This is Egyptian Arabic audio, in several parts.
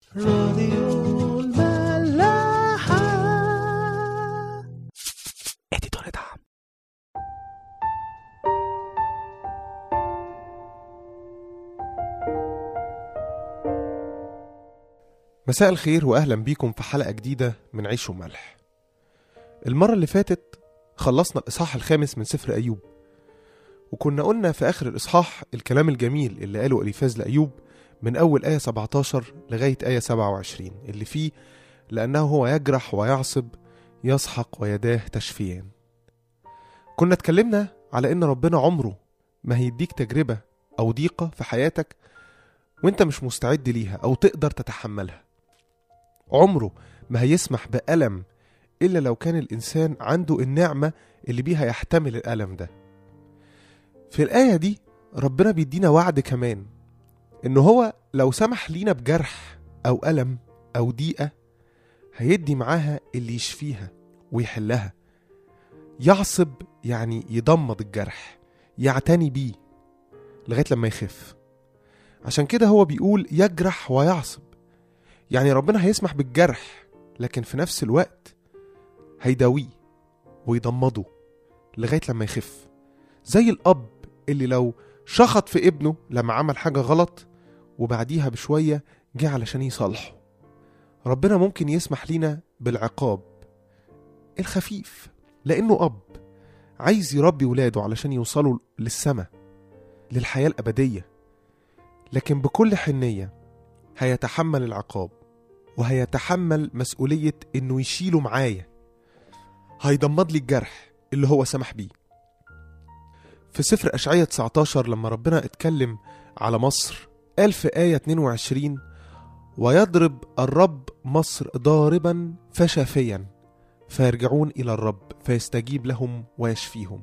راديو الملاحة اديتور دعم مساء الخير واهلا بيكم في حلقه جديده من عيش وملح المره اللي فاتت خلصنا الاصحاح الخامس من سفر ايوب وكنا قلنا في اخر الاصحاح الكلام الجميل اللي قاله اليفاز لايوب من اول ايه 17 لغايه ايه 27 اللي فيه لانه هو يجرح ويعصب يسحق ويداه تشفيان كنا اتكلمنا على ان ربنا عمره ما هيديك تجربه او ضيقه في حياتك وانت مش مستعد ليها او تقدر تتحملها عمره ما هيسمح بألم إلا لو كان الإنسان عنده النعمة اللي بيها يحتمل الألم ده في الآية دي ربنا بيدينا وعد كمان إن هو لو سمح لينا بجرح أو ألم أو ضيقة هيدي معاها اللي يشفيها ويحلها يعصب يعني يضمد الجرح يعتني بيه لغاية لما يخف عشان كده هو بيقول يجرح ويعصب يعني ربنا هيسمح بالجرح لكن في نفس الوقت هيداويه ويضمده لغاية لما يخف زي الأب اللي لو شخط في ابنه لما عمل حاجة غلط وبعديها بشوية جه علشان يصالحه ربنا ممكن يسمح لينا بالعقاب الخفيف لأنه أب عايز يربي ولاده علشان يوصلوا للسماء للحياة الأبدية لكن بكل حنية هيتحمل العقاب وهيتحمل مسؤولية إنه يشيله معايا هيضمد لي الجرح اللي هو سمح بيه في سفر أشعية 19 لما ربنا اتكلم على مصر قال في آية 22 ويضرب الرب مصر ضاربا فشافيا فيرجعون إلى الرب فيستجيب لهم ويشفيهم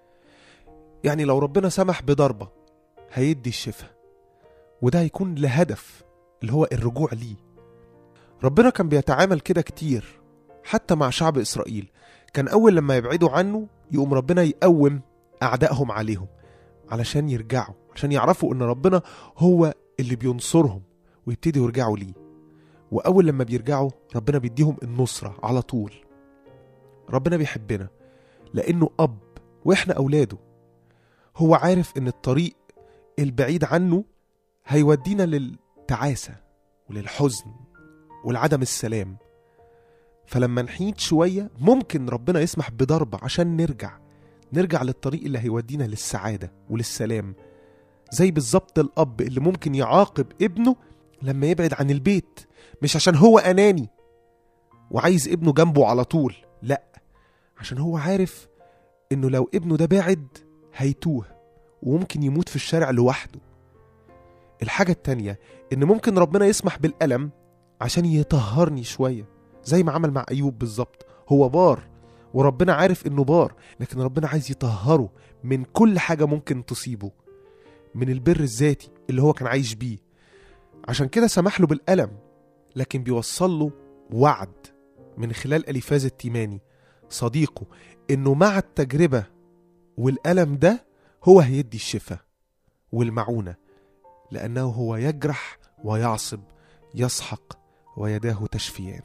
يعني لو ربنا سمح بضربة هيدي الشفاء وده هيكون لهدف اللي هو الرجوع ليه ربنا كان بيتعامل كده كتير حتى مع شعب إسرائيل كان أول لما يبعدوا عنه يقوم ربنا يقوم أعدائهم عليهم علشان يرجعوا عشان يعرفوا إن ربنا هو اللي بينصرهم ويبتدوا يرجعوا ليه وأول لما بيرجعوا ربنا بيديهم النصرة على طول ربنا بيحبنا لأنه أب وإحنا أولاده هو عارف إن الطريق البعيد عنه هيودينا للتعاسة وللحزن ولعدم السلام فلما نحيد شوية ممكن ربنا يسمح بضربة عشان نرجع نرجع للطريق اللي هيودينا للسعادة وللسلام زي بالظبط الأب اللي ممكن يعاقب ابنه لما يبعد عن البيت مش عشان هو أناني وعايز ابنه جنبه على طول لأ عشان هو عارف إنه لو ابنه ده بعد هيتوه وممكن يموت في الشارع لوحده الحاجة التانية إن ممكن ربنا يسمح بالألم عشان يطهرني شوية زي ما عمل مع أيوب بالظبط هو بار وربنا عارف إنه بار لكن ربنا عايز يطهره من كل حاجة ممكن تصيبه من البر الذاتي اللي هو كان عايش بيه عشان كده سمح له بالألم لكن بيوصل له وعد من خلال أليفاز التيماني صديقه إنه مع التجربة والألم ده هو هيدي الشفاء والمعونة لأنه هو يجرح ويعصب يسحق ويداه تشفيان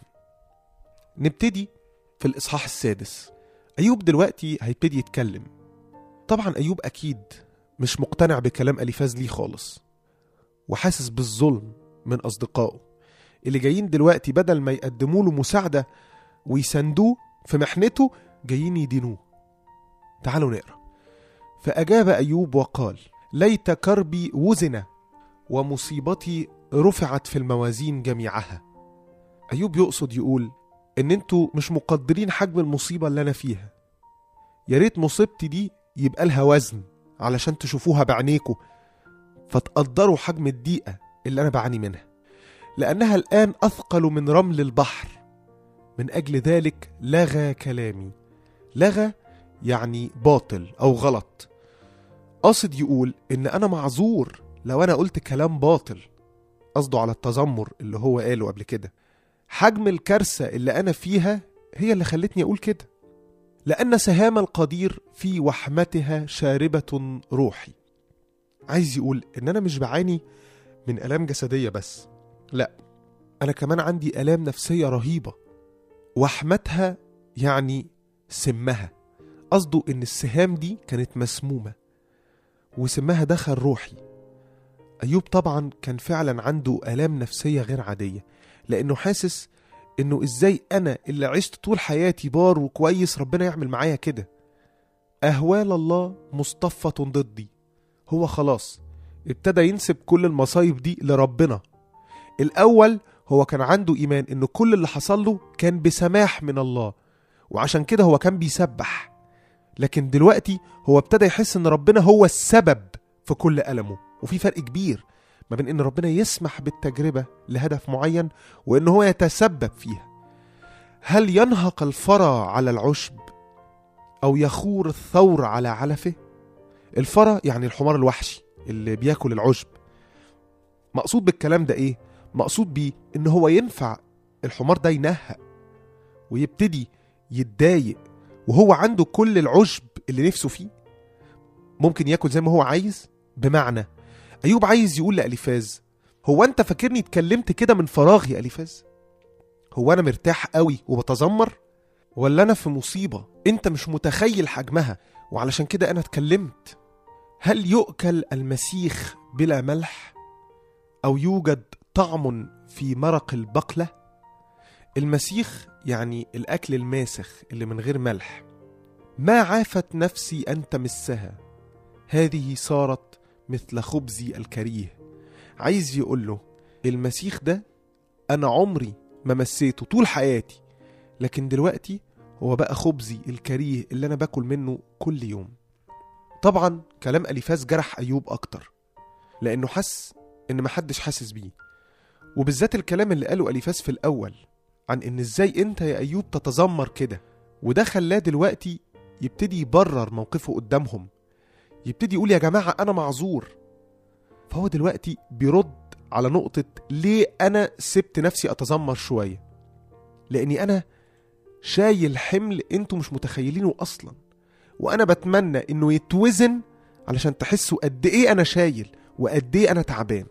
نبتدي في الإصحاح السادس أيوب دلوقتي هيبتدي يتكلم طبعا أيوب أكيد مش مقتنع بكلام أليفاز ليه خالص وحاسس بالظلم من أصدقائه اللي جايين دلوقتي بدل ما يقدموا له مساعدة ويساندوه في محنته جايين يدينوه تعالوا نقرأ فأجاب أيوب وقال ليت كربي وزن ومصيبتي رفعت في الموازين جميعها أيوب يقصد يقول إن انتوا مش مقدرين حجم المصيبة اللي أنا فيها يا ريت مصيبتي دي يبقى لها وزن علشان تشوفوها بعينيكوا فتقدروا حجم الضيقة اللي أنا بعاني منها لأنها الآن أثقل من رمل البحر من أجل ذلك لغى كلامي لغى يعني باطل أو غلط قاصد يقول إن أنا معذور لو أنا قلت كلام باطل قصده على التذمر اللي هو قاله قبل كده حجم الكارثة اللي أنا فيها هي اللي خلتني أقول كده لأن سهام القدير في وحمتها شاربة روحي عايز يقول إن أنا مش بعاني من آلام جسدية بس لا أنا كمان عندي آلام نفسية رهيبة وحمتها يعني سمها قصده إن السهام دي كانت مسمومة وسمها دخل روحي أيوب طبعا كان فعلا عنده آلام نفسية غير عادية لأنه حاسس إنه إزاي أنا اللي عشت طول حياتي بار وكويس ربنا يعمل معايا كده أهوال الله مصطفة ضدي هو خلاص ابتدى ينسب كل المصايب دي لربنا الأول هو كان عنده إيمان إن كل اللي حصل له كان بسماح من الله وعشان كده هو كان بيسبح لكن دلوقتي هو ابتدى يحس إن ربنا هو السبب في كل ألمه وفي فرق كبير ما بين إن ربنا يسمح بالتجربة لهدف معين وإن هو يتسبب فيها هل ينهق الفرى على العشب أو يخور الثور على علفه الفرى يعني الحمار الوحشي اللي بياكل العشب مقصود بالكلام ده ايه مقصود بيه ان هو ينفع الحمار ده ينهق ويبتدي يتضايق وهو عنده كل العشب اللي نفسه فيه ممكن ياكل زي ما هو عايز بمعنى ايوب عايز يقول لاليفاز هو انت فاكرني اتكلمت كده من فراغ يا اليفاز هو انا مرتاح قوي وبتذمر ولا انا في مصيبه انت مش متخيل حجمها وعلشان كده انا اتكلمت هل يؤكل المسيخ بلا ملح او يوجد طعم في مرق البقله المسيخ يعني الاكل الماسخ اللي من غير ملح ما عافت نفسي ان تمسها هذه صارت مثل خبزي الكريه عايز يقول له المسيخ ده انا عمري ما مسيته طول حياتي لكن دلوقتي هو بقى خبزي الكريه اللي انا باكل منه كل يوم طبعا كلام اليفاز جرح ايوب اكتر لانه حس ان محدش حاسس بيه وبالذات الكلام اللي قاله اليفاز في الاول عن ان ازاي انت يا ايوب تتذمر كده وده خلاه دلوقتي يبتدي يبرر موقفه قدامهم يبتدي يقول يا جماعه انا معذور فهو دلوقتي بيرد على نقطه ليه انا سبت نفسي اتذمر شويه لاني انا شايل حمل انتوا مش متخيلينه اصلا وانا بتمنى انه يتوزن علشان تحسوا قد ايه انا شايل وقد ايه انا تعبان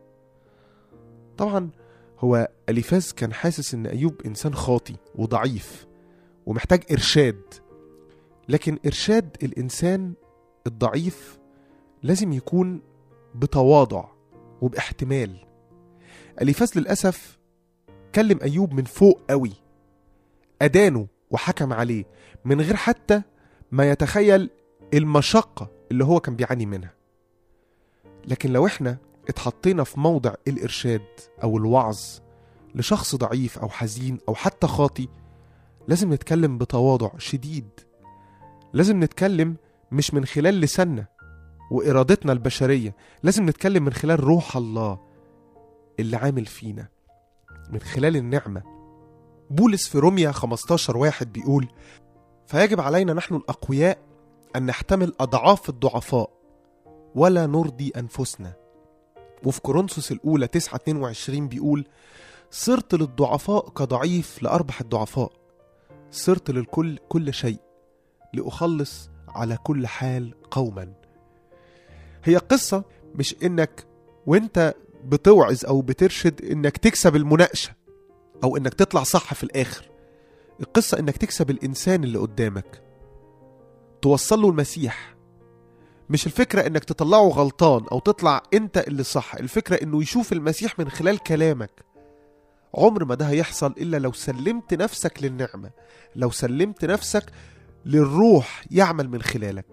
طبعا هو اليفاز كان حاسس ان ايوب انسان خاطي وضعيف ومحتاج ارشاد لكن ارشاد الانسان الضعيف لازم يكون بتواضع وباحتمال اليفاز للاسف كلم ايوب من فوق قوي ادانه وحكم عليه من غير حتى ما يتخيل المشقة اللي هو كان بيعاني منها لكن لو احنا اتحطينا في موضع الإرشاد أو الوعظ لشخص ضعيف أو حزين أو حتى خاطي لازم نتكلم بتواضع شديد لازم نتكلم مش من خلال لساننا وإرادتنا البشرية لازم نتكلم من خلال روح الله اللي عامل فينا من خلال النعمة بولس في روميا 15 واحد بيقول فيجب علينا نحن الأقوياء أن نحتمل أضعاف الضعفاء ولا نرضي أنفسنا وفي كورنثوس الأولى 9 22 بيقول صرت للضعفاء كضعيف لأربح الضعفاء صرت للكل كل شيء لأخلص على كل حال قوما هي قصة مش إنك وإنت بتوعظ أو بترشد إنك تكسب المناقشة أو إنك تطلع صح في الآخر القصة إنك تكسب الإنسان اللي قدامك توصل له المسيح مش الفكرة إنك تطلعه غلطان أو تطلع أنت اللي صح الفكرة إنه يشوف المسيح من خلال كلامك عمر ما ده هيحصل إلا لو سلمت نفسك للنعمة لو سلمت نفسك للروح يعمل من خلالك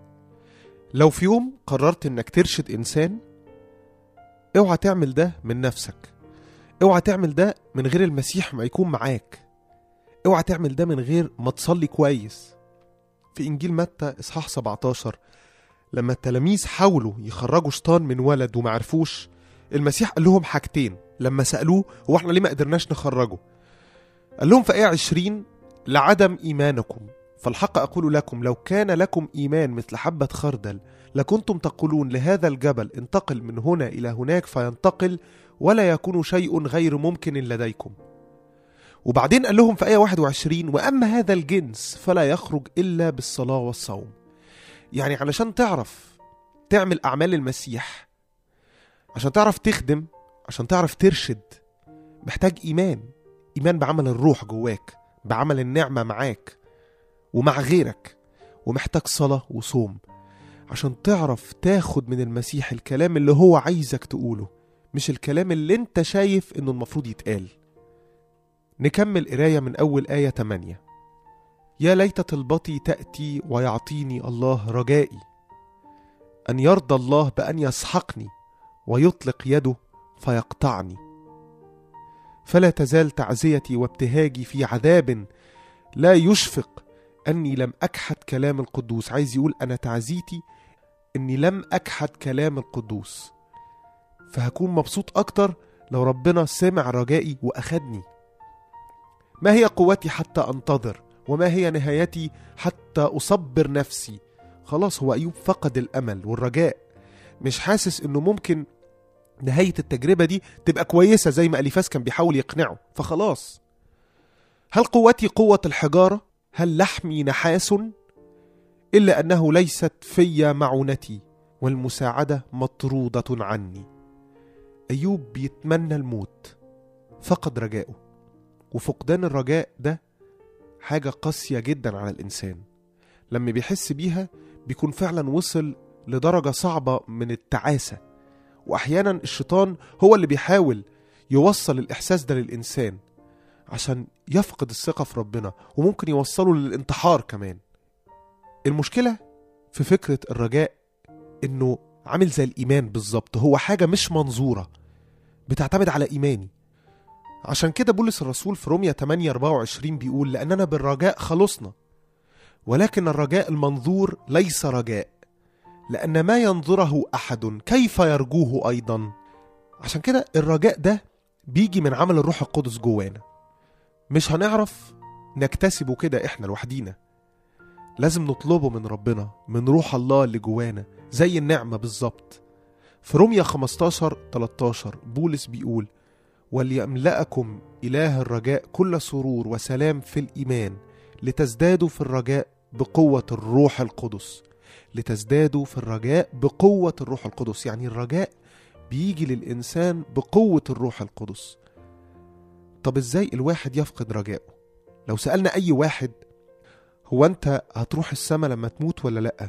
لو في يوم قررت إنك ترشد إنسان اوعى تعمل ده من نفسك اوعى تعمل ده من غير المسيح ما يكون معاك اوعى تعمل ده من غير ما تصلي كويس في انجيل متى اصحاح 17 لما التلاميذ حاولوا يخرجوا شيطان من ولد وما عرفوش المسيح قال لهم حاجتين لما سالوه هو احنا ليه ما قدرناش نخرجه قال لهم في ايه 20 لعدم ايمانكم فالحق اقول لكم لو كان لكم ايمان مثل حبه خردل لكنتم تقولون لهذا الجبل انتقل من هنا الى هناك فينتقل ولا يكون شيء غير ممكن لديكم وبعدين قال لهم في آية 21 وأما هذا الجنس فلا يخرج إلا بالصلاة والصوم يعني علشان تعرف تعمل أعمال المسيح عشان تعرف تخدم عشان تعرف ترشد محتاج إيمان إيمان بعمل الروح جواك بعمل النعمة معاك ومع غيرك ومحتاج صلاة وصوم عشان تعرف تاخد من المسيح الكلام اللي هو عايزك تقوله مش الكلام اللي انت شايف انه المفروض يتقال نكمل قراية من أول آية 8 يا ليت طلبتي تأتي ويعطيني الله رجائي أن يرضى الله بأن يسحقني ويطلق يده فيقطعني فلا تزال تعزيتي وابتهاجي في عذاب لا يشفق أني لم أكحد كلام القدوس عايز يقول أنا تعزيتي أني لم أكحد كلام القدوس فهكون مبسوط أكتر لو ربنا سمع رجائي وأخدني ما هي قوتي حتى أنتظر وما هي نهايتي حتى أصبر نفسي خلاص هو أيوب فقد الأمل والرجاء مش حاسس إنه ممكن نهاية التجربة دي تبقى كويسة زي ما أليفاس كان بيحاول يقنعه فخلاص هل قوتي قوة الحجارة؟ هل لحمي نحاس؟ إلا أنه ليست في معونتي والمساعدة مطرودة عني أيوب بيتمنى الموت فقد رجائه وفقدان الرجاء ده حاجة قاسية جدا على الإنسان لما بيحس بيها بيكون فعلا وصل لدرجة صعبة من التعاسة وأحيانا الشيطان هو اللي بيحاول يوصل الإحساس ده للإنسان عشان يفقد الثقة في ربنا وممكن يوصله للانتحار كمان المشكلة في فكرة الرجاء إنه عامل زي الإيمان بالظبط هو حاجة مش منظورة بتعتمد على إيماني عشان كده بولس الرسول في روميا 8 24 بيقول لأننا بالرجاء خلصنا ولكن الرجاء المنظور ليس رجاء لأن ما ينظره أحد كيف يرجوه أيضا عشان كده الرجاء ده بيجي من عمل الروح القدس جوانا مش هنعرف نكتسبه كده احنا لوحدينا لازم نطلبه من ربنا من روح الله اللي جوانا زي النعمة بالظبط في روميا 15 13 بولس بيقول وليملأكم إله الرجاء كل سرور وسلام في الإيمان لتزدادوا في الرجاء بقوة الروح القدس لتزدادوا في الرجاء بقوة الروح القدس يعني الرجاء بيجي للإنسان بقوة الروح القدس طب إزاي الواحد يفقد رجائه لو سألنا أي واحد هو أنت هتروح السما لما تموت ولا لأ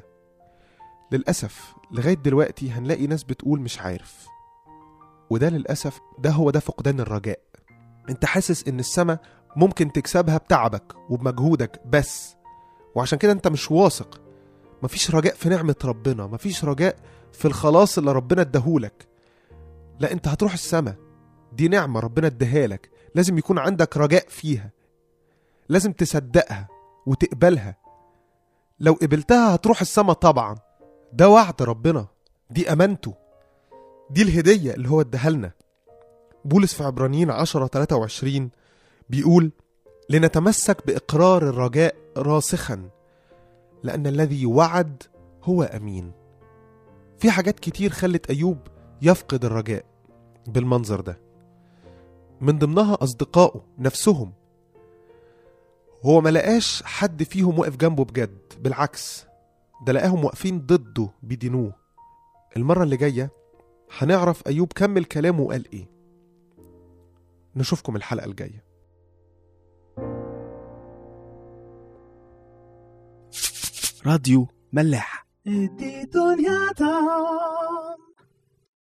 للأسف لغاية دلوقتي هنلاقي ناس بتقول مش عارف وده للأسف ده هو ده فقدان الرجاء انت حاسس ان السما ممكن تكسبها بتعبك وبمجهودك بس وعشان كده انت مش واثق مفيش رجاء في نعمة ربنا مفيش رجاء في الخلاص اللي ربنا اداهولك لا انت هتروح السما دي نعمة ربنا اداها لك لازم يكون عندك رجاء فيها لازم تصدقها وتقبلها لو قبلتها هتروح السما طبعا ده وعد ربنا دي امانته دي الهدية اللي هو اداها لنا بولس في عبرانيين 10 23 بيقول لنتمسك بإقرار الرجاء راسخا لأن الذي وعد هو أمين في حاجات كتير خلت أيوب يفقد الرجاء بالمنظر ده من ضمنها أصدقائه نفسهم هو ما لقاش حد فيهم واقف جنبه بجد بالعكس ده لقاهم واقفين ضده بيدينوه المرة اللي جاية هنعرف أيوب كمل كلامه وقال إيه نشوفكم الحلقة الجاية راديو ملاح ادي دنيا